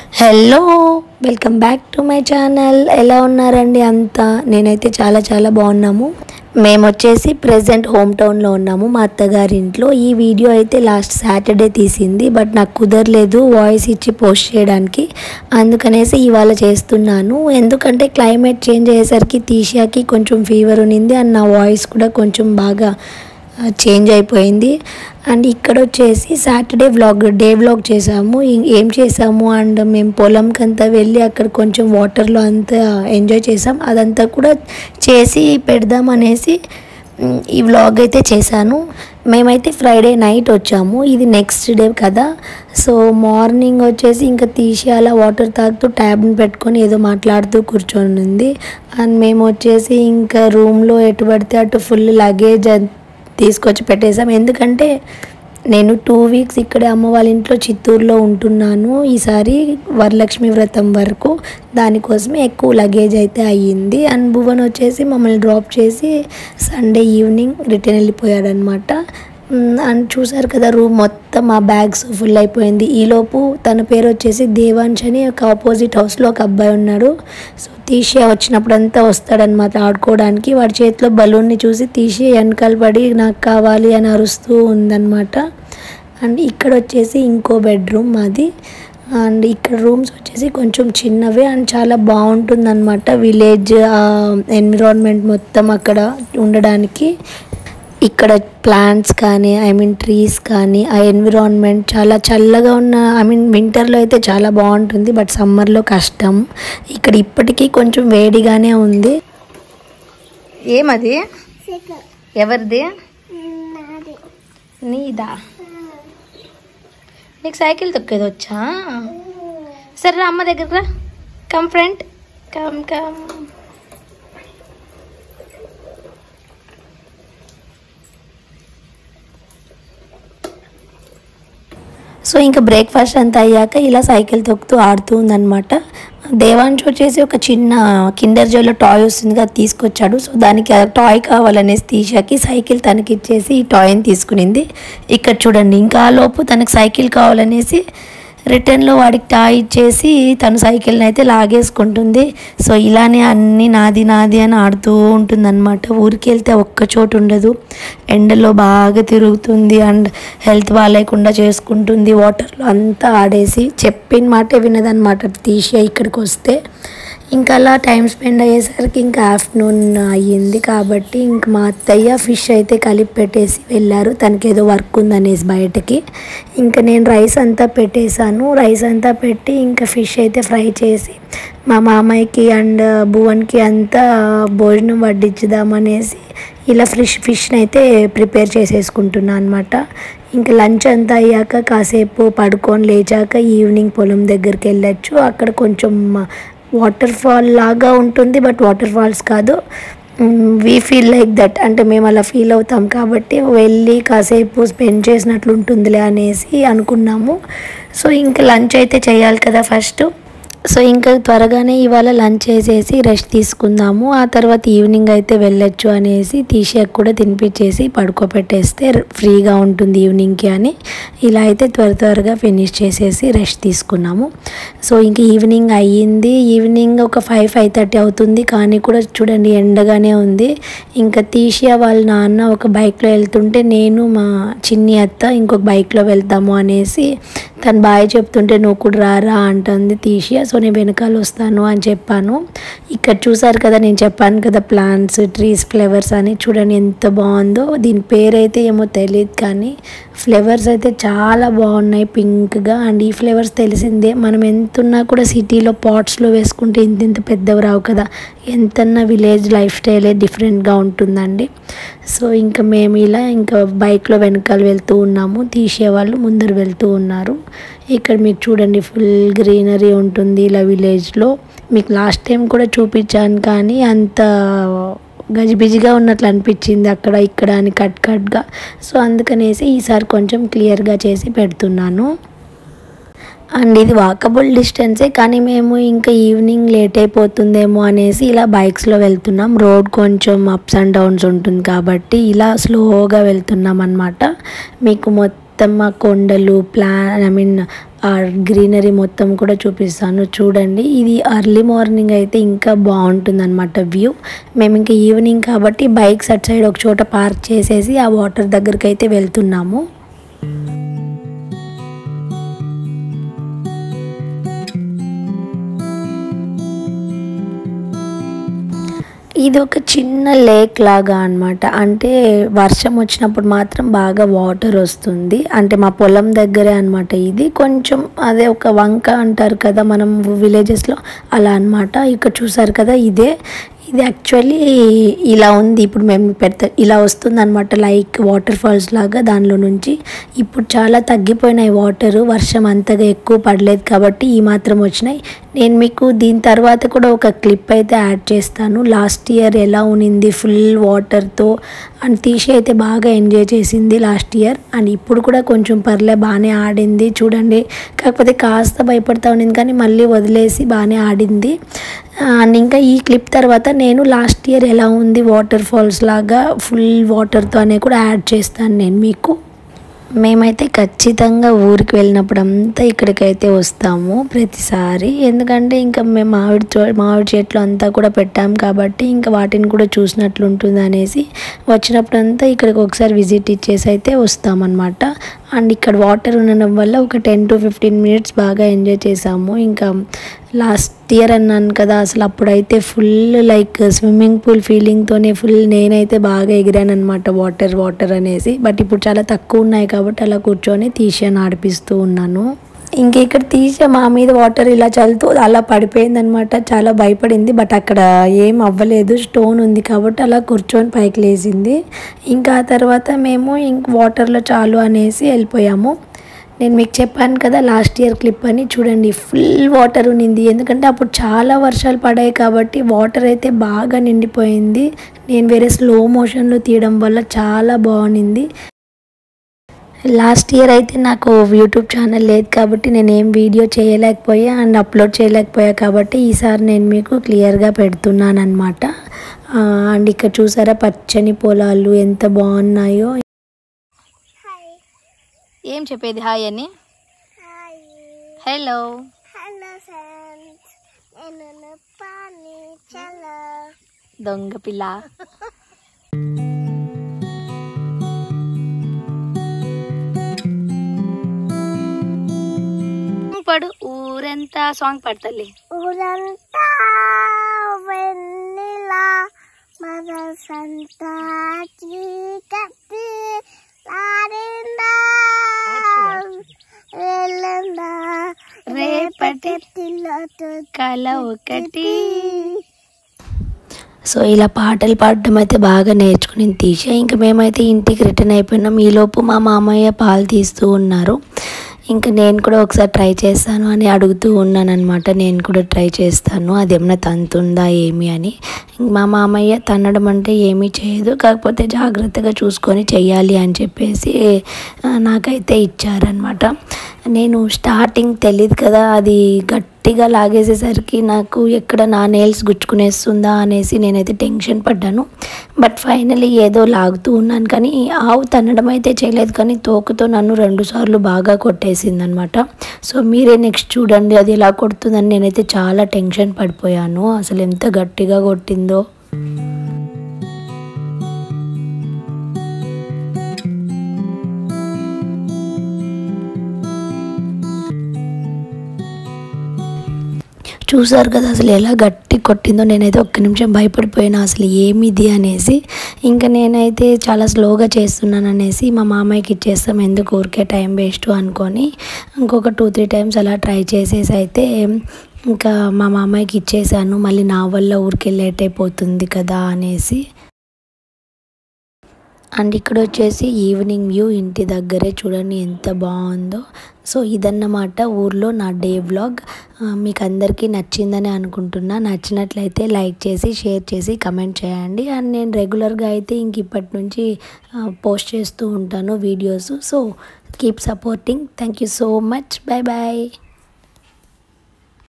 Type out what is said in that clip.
hello welcome back to my channel ఎలా ఉన్నారండి అంతా నేనైతే చాలా చాలా బాగున్నాము మేము వచ్చేసి ప్రజెంట్ హోమ్ టౌన్లో ఉన్నాము మా అత్తగారి ఇంట్లో ఈ వీడియో అయితే లాస్ట్ సాటర్డే తీసింది బట్ నాకు కుదరలేదు వాయిస్ ఇచ్చి పోస్ట్ చేయడానికి అందుకనేసి ఇవాళ చేస్తున్నాను ఎందుకంటే క్లైమేట్ చేంజ్ అయ్యేసరికి తీసాకి కొంచెం ఫీవర్ ఉన్నింది అండ్ నా వాయిస్ కూడా కొంచెం బాగా చేంజ్ అయిపోయింది అండ్ ఇక్కడ వచ్చేసి సాటర్డే వ్లాగ్ డే వ్లాగ్ చేసాము ఇం- ఏం చేసాము అండ్ మేము పొలంకి అంతా వెళ్ళి అక్కడ కొంచెం వాటర్లో అంతా ఎంజాయ్ చేసాం అదంతా కూడా చేసి పెడదాం అనేసి మ్, ఈ వ్లాగ్ అయితే చేశాను మేమైతే ఫ్రైడే నైట్ వచ్చాము ఇది నెక్స్ట్ డే కదా సో మార్నింగ్ వచ్చేసి ఇంకా తీసి అలా వాటర్ తాగుతూ ట్యాబ్ని పెట్టుకొని ఏదో మాట్లాడుతూ కూర్చొని ఉంది అండ్ మేము వచ్చేసి ఇంకా రూమ్లో ఎటు పడితే అటు ఫుల్ లగేజ్ తీసుకొచ్చి పెట్టేసాం ఎందుకంటే నేను టూ వీక్స్ ఇక్కడే అమ్మ వాళ్ళ ఇంట్లో చిత్తూరులో ఉంటున్నాను ఈసారి వరలక్ష్మి వ్రతం వరకు దానికోసమే ఎక్కువ లగేజ్ అయితే అయ్యింది అండ్ భువన్ వచ్చేసి మమ్మల్ని డ్రాప్ చేసి సండే ఈవినింగ్ రిటర్న్ వెళ్ళిపోయాడనమాట మ్, అండ్ చూసారు కదా రూమ్ మొత్తం ఆ బ్యాగ్స్ ఫుల్ అయిపోయింది ఈలోపు తన పేరు వచ్చేసి దేవాంశ్ అని ఒక ఆపోజిట్ హౌస్లో ఒక అబ్బాయి ఉన్నాడు సో తీసి వచ్చినప్పుడంతా వస్తాడనమాట ఆడుకోవడానికి వాడి చేతిలో బలూన్ని చూసి తీసి వెనకాల పడి నాకు కావాలి అని అరుస్తూ ఉందన్నమాట అండ్ ఇక్కడ వచ్చేసి ఇంకో బెడ్రూమ్ మాది అండ్ ఇక్కడ రూమ్స్ వచ్చేసి కొంచెం చిన్నవే అండ్ చాలా బాగుంటుంది అనమాట విలేజ్ ఎన్విరాన్మెంట్ మొత్తం అక్కడ ఉండడానికి ఇక్కడ ప్లాంట్స్ కానీ ఐ మీన్ ట్రీస్ కానీ ఆ ఎన్విరాన్మెంట్ చాలా చల్లగా ఉన్న ఐ మీన్ వింటర్లో అయితే చాలా బాగుంటుంది బట్ సమ్మర్లో కష్టం ఇక్కడ ఇప్పటికీ కొంచెం వేడిగానే ఉంది ఏమది ఎవరిది నీదా నీకు సైకిల్ తొక్కేది వచ్చా సరే రా అమ్మ దగ్గర రా come friend come come so ఇంకా బ్రేక్ఫాస్ట్ అంతా అయ్యాక ఇలా సైకిల్ తొక్కుతూ ఆడుతూ ఉందన్నమాట దేవాంశ్ వచ్చేసి ఒక చిన్న కిండర్ జోలో టాయ్ వస్తుంది కదా తీసుకొచ్చాడు సో దానికి ఆ టాయ్ కావాలనేసి తీసాకి సైకిల్ తనకి ఇచ్చేసి ఈ టాయ్ని తీసుకునింది ఇక్కడ చూడండి ఇంకా ఆ లోపు తనకి సైకిల్ కావాలనేసి రిటర్న్లో వాడికి టాయ్ ఇచ్చేసి తను సైకిల్ని అయితే లాగేసుకుంటుంది సో ఇలానే అన్నీ నాది నాది అని ఆడుతూ ఉంటుంది అనమాట ఊరికి వెళ్తే ఒక్క చోటు ఉండదు ఎండలో బాగా తిరుగుతుంది అండ్ హెల్త్ బాగాలేకుండా చేసుకుంటుంది వాటర్లో అంతా ఆడేసి చెప్పిన మాట వినదనమాట తీసి ఇక్కడికి వస్తే ఇంకా అలా టైం స్పెండ్ అయ్యేసరికి ఇంకా ఆఫ్టర్నూన్ అయ్యింది కాబట్టి ఇంక మా అత్తయ్య ఫిష్ అయితే కలిపి పెట్టేసి వెళ్ళారు తనకి ఏదో వర్క్ ఉందనేసి బయటకి ఇంకా నేను రైస్ అంతా పెట్టేశాను రైస్ అంతా పెట్టి ఇంకా ఫిష్ అయితే ఫ్రై చేసి మా మామయ్యకి అండ్ భువన్కి అంతా భోజనం వడ్డించుదామనేసి ఇలా ఫ్రిష్ ఫిష్ని అయితే ప్రిపేర్ చేసేసుకుంటున్నాను అనమాట ఇంకా లంచ్ అంతా అయ్యాక కాసేపు పడుకొని లేచాక ఈవినింగ్ పొలం దగ్గరికి వెళ్ళొచ్చు అక్కడ కొంచెం వాటర్ ఫాల్ లాగా ఉంటుంది బట్ వాటర్ ఫాల్స్ కాదు వీ ఫీల్ లైక్ దట్ అంటే మేము అలా ఫీల్ అవుతాం కాబట్టి వెళ్ళి కాసేపు స్పెండ్ చేసినట్లు ఉంటుందిలే అనేసి అనుకున్నాము సో ఇంకా లంచ్ అయితే చేయాలి కదా ఫస్ట్ సో ఇంకా త్వరగానే ఇవాళ లంచ్ చేసేసి రెస్ట్ తీసుకుందాము ఆ తర్వాత ఈవినింగ్ అయితే వెళ్ళొచ్చు అనేసి తీసేకి కూడా తినిపించేసి పడుకోబెట్టేస్తే ఫ్రీగా ఉంటుంది ఈవినింగ్కి అని ఇలా అయితే త్వర త్వరగా ఫినిష్ చేసేసి రెస్ట్ తీసుకున్నాము సో ఇంక ఈవినింగ్ అయ్యింది ఈవినింగ్ ఒక ఫైవ్ ఫైవ్ థర్టీ అవుతుంది కానీ కూడా చూడండి ఎండగానే ఉంది ఇంకా తీసియా వాళ్ళ నాన్న ఒక బైక్లో వెళ్తుంటే నేను మా చిన్ని అత్త ఇంకొక బైక్లో వెళ్తాము అనేసి తను బాయ్ చెప్తుంటే నువ్వు కూడా రారా అంటుంది తీసియా సో నేను వెనకాల వస్తాను అని చెప్పాను ఇక్కడ చూసారు కదా నేను చెప్పాను కదా ప్లాంట్స్ ట్రీస్ ఫ్లవర్స్ అని చూడండి ఎంత బాగుందో దీని పేరైతే ఏమో తెలియదు కానీ ఫ్లవర్స్ అయితే చాలా బాగున్నాయి పింక్గా అండ్ ఈ ఫ్లవర్స్ తెలిసిందే మనం ఎంత ఉన్నా కూడా సిటీలో పాట్స్లో వేసుకుంటే ఇంత ఇంత పెద్దవి రావు కదా ఎంతన్నా విలేజ్ లైఫ్ స్టైలే డిఫరెంట్గా ఉంటుందండి సో ఇంకా మేము ఇలా ఇంకా బైక్లో వెనకాల వెళ్తూ ఉన్నాము తీసేవాళ్ళు ముందర వెళ్తూ ఉన్నారు ఇక్కడ మీకు చూడండి ఫుల్ గ్రీనరీ ఉంటుంది ఇలా విలేజ్లో మీకు లాస్ట్ టైం కూడా చూపించాను కానీ అంత గజిబిజిగా ఉన్నట్లు అనిపించింది అక్కడ ఇక్కడ అని కట్ కట్గా సో అందుకనేసి ఈసారి కొంచెం క్లియర్గా చేసి పెడుతున్నాను అండ్ ఇది వాకబుల్ డిస్టెన్సే కానీ మేము ఇంకా ఈవినింగ్ లేట్ అయిపోతుందేమో అనేసి ఇలా బైక్స్లో వెళ్తున్నాం రోడ్ కొంచెం అప్స్ అండ్ డౌన్స్ ఉంటుంది కాబట్టి ఇలా స్లోగా వెళ్తున్నాం అనమాట మీకు మొత్తం ఆ కొండలు ప్లా ఐ మీన్ ఆ గ్రీనరీ మొత్తం కూడా చూపిస్తాను చూడండి ఇది అర్లీ మార్నింగ్ అయితే ఇంకా బాగుంటుంది అనమాట వ్యూ మేము ఇంకా ఈవినింగ్ కాబట్టి బైక్స్ అటు సైడ్ ఒక చోట పార్క్ చేసేసి ఆ వాటర్ దగ్గరికి అయితే వెళ్తున్నాము ఇది ఒక చిన్న లేక్ లాగా అన్నమాట అంటే వర్షం వచ్చినప్పుడు మాత్రం బాగా వాటర్ వస్తుంది అంటే మా పొలం దగ్గరే అన్నమాట ఇది కొంచెం అదే ఒక వంక అంటారు కదా మనం విలేజెస్లో అలా అన్నమాట ఇక్కడ చూసారు కదా ఇదే ఇది యాక్చువల్లీ ఇలా ఉంది ఇప్పుడు మేము పెడతా ఇలా వస్తుంది అనమాట లైక్ వాటర్ ఫాల్స్ లాగా దానిలో నుంచి ఇప్పుడు చాలా తగ్గిపోయినాయి వాటర్ వర్షం అంతగా ఎక్కువ పడలేదు కాబట్టి ఈ మాత్రం వచ్చినాయి నేను మీకు దీని తర్వాత కూడా ఒక క్లిప్ అయితే యాడ్ చేస్తాను లాస్ట్ ఇయర్ ఎలా ఉనింది ఫుల్ వాటర్తో అండ్ తీసి అయితే బాగా ఎంజాయ్ చేసింది లాస్ట్ ఇయర్ అండ్ ఇప్పుడు కూడా కొంచెం పర్లే బాగానే ఆడింది చూడండి కాకపోతే కాస్త భయపడతా ఉన్నింది కానీ మళ్ళీ వదిలేసి బాగానే ఆడింది అండ్ ఇంకా ఈ క్లిప్ తర్వాత నేను లాస్ట్ ఇయర్ ఎలా ఉంది వాటర్ ఫాల్స్ లాగా ఫుల్ వాటర్తో అనే కూడా యాడ్ చేస్తాను నేను మీకు మేమైతే ఖచ్చితంగా ఊరికి వెళ్ళినప్పుడు అంతా ఇక్కడికైతే వస్తాము ప్రతిసారి ఎందుకంటే ఇంకా మేము మామిడి తో మామిడి చెట్లు అంతా కూడా పెట్టాం కాబట్టి ఇంకా వాటిని కూడా చూసినట్లు ఉంటుంది అనేసి వచ్చినప్పుడు అంతా ఇక్కడికి ఒకసారి విజిట్ ఇచ్చేసి అయితే వస్తామన్నమాట అండ్ ఇక్కడ వాటర్ ఉండడం వల్ల ఒక టెన్ టు ఫిఫ్టీన్ మినిట్స్ బాగా ఎంజాయ్ చేసాము ఇంకా లాస్ట్ ఇయర్ అన్నాను కదా అసలు అప్పుడైతే ఫుల్ లైక్ స్విమ్మింగ్ పూల్ ఫీలింగ్తోనే ఫుల్ నేనైతే బాగా ఎగిరాను అనమాట వాటర్ వాటర్ అనేసి బట్ ఇప్పుడు చాలా తక్కువ ఉన్నాయి కాబట్టి అలా కూర్చొని తీసాను ఆడిపిస్తూ ఉన్నాను ఇంక ఇక్కడ తీసే మా మీద వాటర్ ఇలా చల్లుతూ అలా పడిపోయింది అనమాట చాలా భయపడింది బట్ అక్కడ ఏం అవ్వలేదు స్టోన్ ఉంది కాబట్టి అలా కూర్చొని పైకి లేచింది ఇంకా ఆ తర్వాత మేము ఇంక వాటర్లో చాలు అనేసి వెళ్ళిపోయాము నేను మీకు చెప్పాను కదా లాస్ట్ ఇయర్ క్లిప్ అని చూడండి ఫుల్ వాటర్ ఉన్నింది ఎందుకంటే అప్పుడు చాలా వర్షాలు పడాయి కాబట్టి వాటర్ అయితే బాగా నిండిపోయింది నేను వేరే స్లో మోషన్లో తీయడం వల్ల చాలా బాగుంది లాస్ట్ ఇయర్ అయితే నాకు యూట్యూబ్ ఛానల్ లేదు కాబట్టి నేను ఏం వీడియో చేయలేకపోయా అండ్ అప్లోడ్ చేయలేకపోయా కాబట్టి ఈసారి నేను మీకు క్లియర్గా పెడుతున్నాను అనమాట అండ్ ఇక్కడ చూసారా పచ్చని పొలాలు ఎంత బాగున్నాయో హాయ్ ఏం చెప్పేది హాయ్ అని హాయ్ హలో హలో ఫ్రెండ్స్ నేను పాని చలో దొంగ పిల్ల పడు ఊరంతా సాంగ్ పడతలే ఊరంతా వెన్నెలా మనసంతా చీకటి లారిందా వెళ్ళందా రేపటి రేపటిలోటు కల ఒకటి సో ఇలా పాటలు పాడడం అయితే బాగా నేర్చుకుని తీసా ఇంకా మేమైతే ఇంటికి రిటర్న్ అయిపోయినాం ఈలోపు మా మామయ్య పాలు తీస్తూ ఉన్నారు ఇంకా నేను కూడా ఒకసారి ట్రై చేస్తాను అని అడుగుతూ ఉన్నాను అనమాట నేను కూడా ట్రై చేస్తాను అది ఏమన్నా తంతుందా ఏమి అని ఇంక మా మామయ్య తన్నడం అంటే ఏమీ చేయదు కాకపోతే జాగ్రత్తగా చూసుకొని చెయ్యాలి అని చెప్పేసి ఆ, నాకైతే ఇచ్చారనమాట నేను స్టార్టింగ్ తెలియదు కదా అది గట్టిగా లాగేసేసరికి నాకు ఎక్కడ నా నెయిల్స్ గుచ్చుకునేస్తుందా అనేసి నేనైతే టెన్షన్ పడ్డాను బట్ ఫైనలీ ఏదో లాగుతూ ఉన్నాను కానీ ఆవు తన్నడం అయితే చేయలేదు కానీ తోకతో నన్ను రెండుసార్లు బాగా కొట్టేసింది అనమాట సో మీరే నెక్స్ట్ చూడండి అది ఎలా కొడుతుందని నేనైతే చాలా టెన్షన్ పడిపోయాను అసలు ఎంత గట్టిగా కొట్టిందో చూసారు కదా అసలు ఎలా గట్టి కొట్టిందో నేనైతే ఒక్క నిమిషం భయపడిపోయినా అసలు ఏమిది అనేసి ఇంకా నేనైతే చాలా స్లోగా చేస్తున్నాను అనేసి మా మామయ్యకి ఇచ్చేస్తాం ఎందుకు ఊరికే టైం వేస్ట్ అనుకొని ఇంకొక టూ త్రీ టైమ్స్ అలా ట్రై చేసేసి అయితే ఇంకా మా మామయ్యకి ఇచ్చేసాను మళ్ళీ నా వల్ల ఊరికే లేట్ అయిపోతుంది కదా అనేసి అండ్ ఇక్కడ వచ్చేసి ఈవినింగ్ వ్యూ ఇంటి దగ్గరే చూడండి ఎంత బాగుందో సో ఇదన్నమాట ఊర్లో నా డే వ్లాగ్ మీకు అందరికీ నచ్చిందని అనుకుంటున్నా నచ్చినట్లయితే లైక్ చేసి షేర్ చేసి కమెంట్ చేయండి అండ్ నేను రెగ్యులర్గా అయితే ఇంక ఇప్పటి నుంచి పోస్ట్ చేస్తూ ఉంటాను videos so keep supporting thank you so much bye bye